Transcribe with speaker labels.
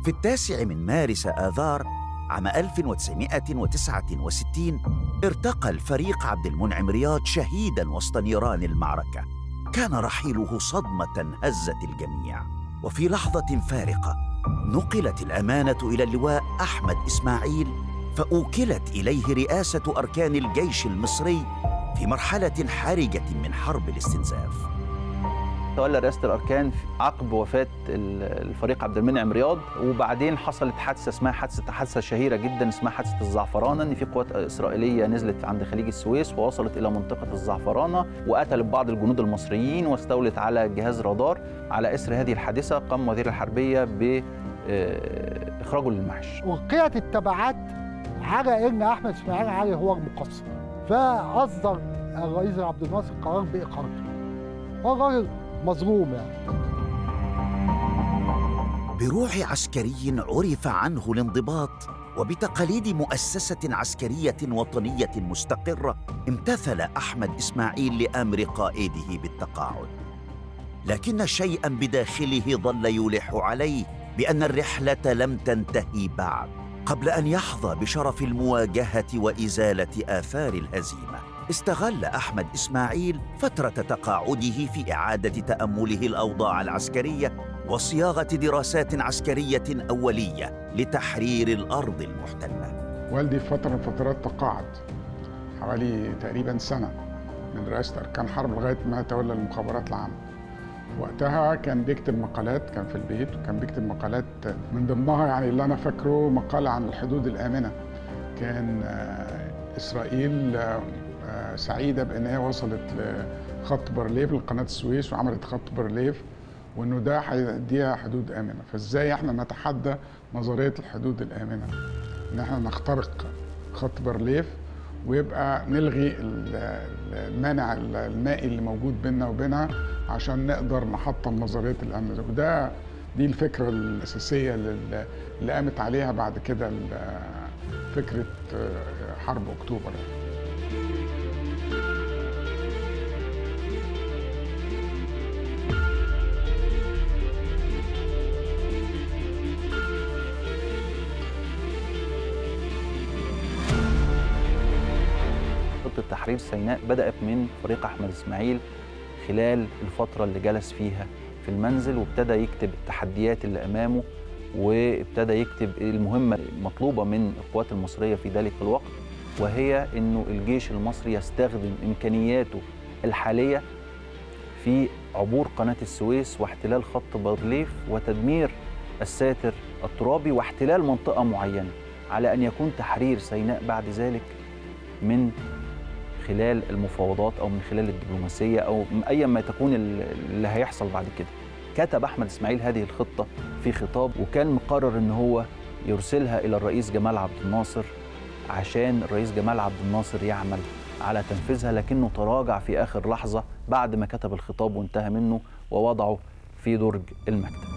Speaker 1: في التاسع من مارس آذار عام 1969 ارتقى الفريق عبد المنعم رياض شهيدا وسط نيران المعركة كان رحيله صدمة هزت الجميع وفي لحظة فارقة نقلت الأمانة إلى اللواء أحمد إسماعيل فأوكلت إليه رئاسة أركان الجيش المصري في مرحلة حرجة من حرب الاستنزاف
Speaker 2: تولى رئاسه الاركان عقب وفاه الفريق عبد المنعم رياض وبعدين حصلت حادثه اسمها حادثه حادثه شهيره جدا اسمها حادثه الزعفرانه ان في قوات اسرائيليه نزلت عند خليج السويس ووصلت الى منطقه الزعفرانه وقتلت بعض الجنود المصريين واستولت على جهاز رادار على اثر هذه الحادثه قام وزير الحربيه ب اخراجه للمعاش
Speaker 3: وقعت التبعات على ان احمد اسماعيل علي هو المقصر فاصدر الرئيس عبد الناصر قرار باقالته هو الراجل مظلوم يعني
Speaker 1: بروح عسكري عرف عنه الانضباط وبتقاليد مؤسسة عسكرية وطنية مستقرة امتثل أحمد إسماعيل لأمر قائده بالتقاعد لكن شيئا بداخله ظل يلح عليه بأن الرحلة لم تنتهي بعد قبل أن يحظى بشرف المواجهة وإزالة آثار الهزيمة استغل احمد اسماعيل فتره تقاعده في اعاده تامله الاوضاع العسكريه وصياغه دراسات عسكريه اوليه لتحرير الارض المحتله
Speaker 4: والدي في فتره من فترات تقاعد حوالي تقريبا سنه من رئاسه اركان حرب لغايه ما تولى المخابرات العامه وقتها كان بيكتب مقالات كان في البيت وكان بيكتب مقالات من ضمنها يعني اللي انا فاكره مقاله عن الحدود الامنه كان اسرائيل سعيده بان هي وصلت لخط بارليف لقناه السويس وعملت خط بارليف وانه ده هيديها حدود امنه فازاي احنا نتحدى نظريه الحدود الامنه ان احنا نخترق خط بارليف ويبقى نلغي المانع المائي اللي موجود بيننا وبينها عشان نقدر نحطم نظريه الامن وده دي الفكره الاساسيه اللي قامت عليها بعد كده فكره حرب اكتوبر يعني.
Speaker 2: خطه تحرير سيناء بدات من فريق احمد اسماعيل خلال الفتره اللي جلس فيها في المنزل وابتدى يكتب التحديات اللي امامه وابتدى يكتب المهمه المطلوبه من القوات المصريه في ذلك الوقت وهي انه الجيش المصري يستخدم امكانياته الحاليه في عبور قناه السويس واحتلال خط بارليف وتدمير الساتر الترابي واحتلال منطقه معينه على ان يكون تحرير سيناء بعد ذلك من خلال المفاوضات او من خلال الدبلوماسيه او ايا ما تكون اللي هيحصل بعد كده. كتب احمد اسماعيل هذه الخطه في خطاب وكان مقرر ان هو يرسلها الى الرئيس جمال عبد الناصر عشان الرئيس جمال عبد الناصر يعمل على تنفيذها لكنه تراجع في اخر لحظه بعد ما كتب الخطاب وانتهى منه ووضعه في درج المكتب.